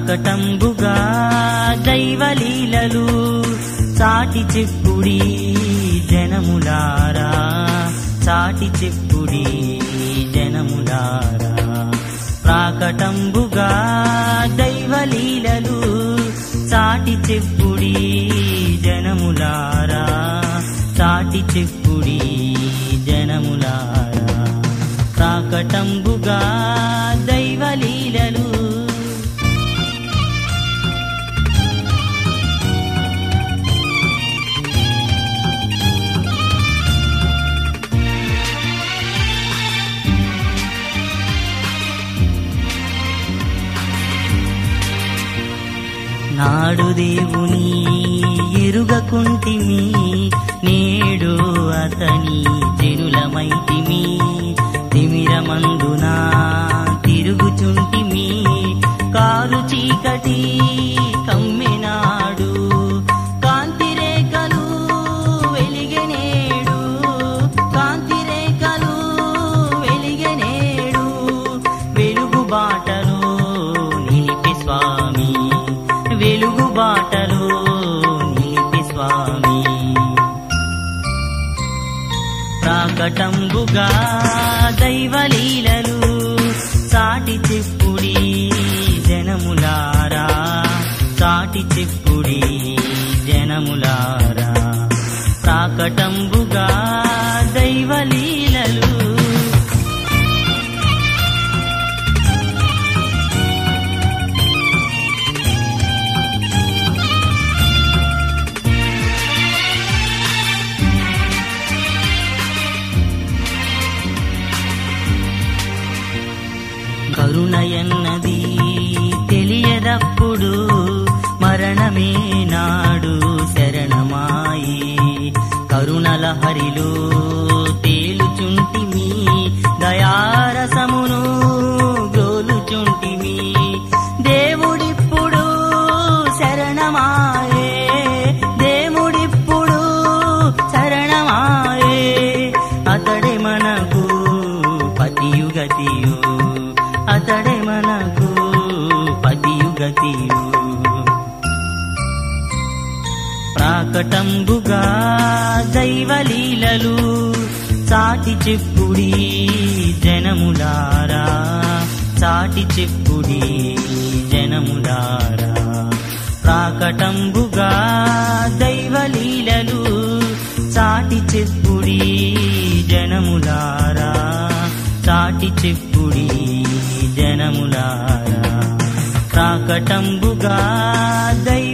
ప్రాకటంబుగా దైవలీలలు చాటి చెప్పుడి జనములారా చాటి చెప్పుడి జనములారా ప్రాకటంబుగా దైవలీలలు చాటి చెప్పుడి జనములారా చాటి చెప్పుడి జనములారా ప్రాకటంబుగా దైవలీలలు నాడు దేవుని ఎరుగకుంటిమి నేడు అతని జనులమైతిమి తిమిరమందున తిరుగుచుంటిమి కారు చీకటి కమ్మినాడు కాంతి రేఖలు వెలిగనేడు కాంతి రేఖలు వెలిగనేడు వెలుగు బాటలో నిలిపి స్వామి వెలుగు బాటలో నిలిపి స్వామి ప్రాకటంబుగా దైవలీలలు సాటి చెప్పుడి జనములారా సాటి చెప్పుడి జనములారా ప్రాకటంబుగా దైవలీలలు కరుణయన్నది తెలియదప్పుడు మరణమే నాడు శరణమాయి కరుణల హరిలో తేలుచుంటిమి దయారసమును గోలుచుంటిమి దేవుడిప్పుడు శరణమాయే దేవుడిప్పుడు శరణమాయే అతడే మనకు పతియుగతియు అతడే మనకు పతియుగతియు ప్రాకటంబుగా దైవలీలలు చాటి చెప్పుడి జనములారా చాటి చెప్పుడి జనములారా ప్రాకటంబుగా దైవలీలలు చాటి చెప్పుడి జనములారా చాటి చెప్పుడి జనములారా ప్రాకటంబుగా దైవ